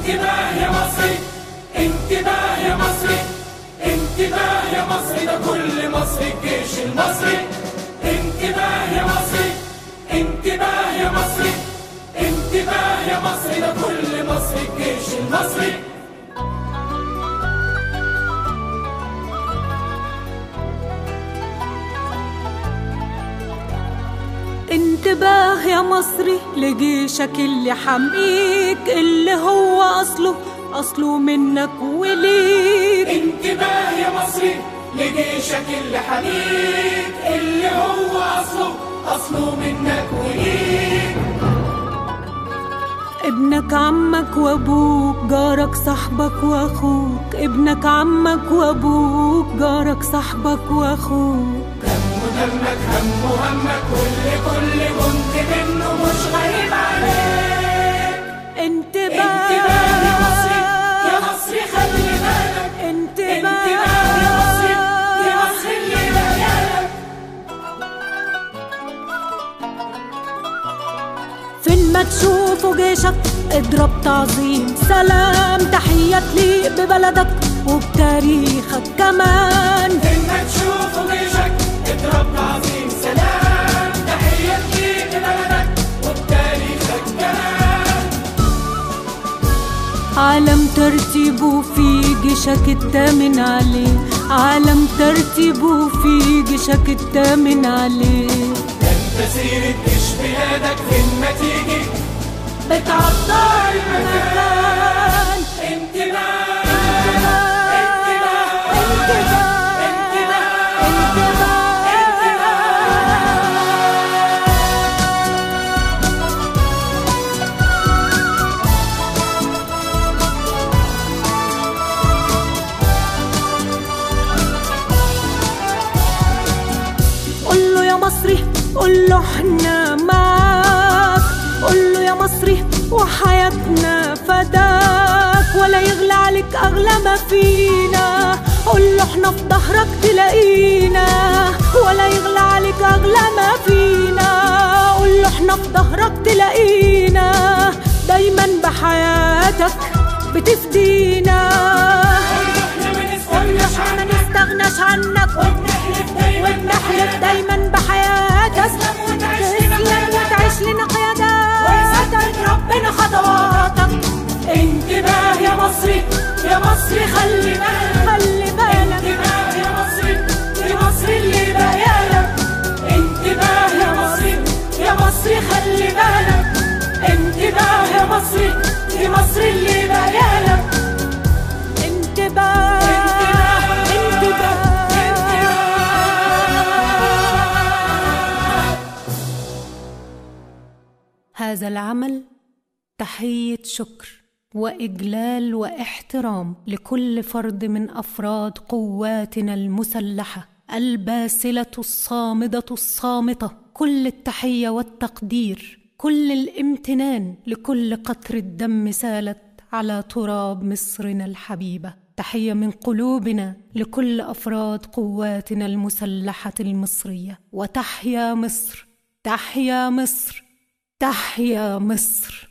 انتباه يا مصري انتباه يا مصري انتباه يا مصري ده كل مصري الجيش المصري انتباه يا مصري انتباه يا مصري انتباه يا مصري ده كل مصري الجيش المصري انتباه يا مصري لجيشك اللي حميك اللي هو أصله أصله منك وليك انتباه يا مصري لجيشك اللي حميك اللي هو اصله اصله منك وليك ابنك عمك وابوك جارك صاحبك واخوك ابنك عمك وابوك جارك صاحبك واخوك هم دمك هم همك واللي كل كنت منه مش غريب عليك انتباه انتباه يا مصري يا مصري خلي بالك انتباه انتباه يا مصري يا مصري اللي بقالك فين ما تشوفوا جيشك اضرب تعظيم سلام تحيات لي ببلدك وبتاريخك كمان لما تشوفوا جيشك اضرب تعظيم سلام تحية ليك لبلدك وبتاريخك كمان عالم ترتيبه في جيشك التامن عليه عالم ترتيبه في جيشك التامن عليه ده انت سيرة جيش بلادك فين ما تيجي بتعطر المكان انتباه قول له يا مصري قول له احنا معاك قول له يا مصري وحياتنا فداك ولا يغلى عليك اغلى ما فينا قول له احنا في ظهرك تلاقينا ولا يغلى عليك اغلى ما فينا قول له احنا في ظهرك تلاقينا دايما بحياتك بتفدينا احنا ما قول له نستغناش احنا ما عنك نستغناش عنك وبنحلف دايما ونحلف دايما بحياتك تسلم وتعيش لنا تسلم وتعيش لنا قياداتك ويسدد ربنا خطواتك انتباه يا مصري يا مصري خلي بالك خلي بالك انتباه يا مصري يا مصري اللي بقالك انتباه يا مصري يا مصري خلي بالك انتباه يا مصري يا مصري اللي بقالك انتباه انتباه هذا العمل تحية شكر وإجلال واحترام لكل فرد من أفراد قواتنا المسلحة الباسلة الصامدة الصامتة كل التحية والتقدير كل الامتنان لكل قطرة دم سالت على تراب مصرنا الحبيبة تحية من قلوبنا لكل أفراد قواتنا المسلحة المصرية وتحيا مصر تحيا مصر تحيا مصر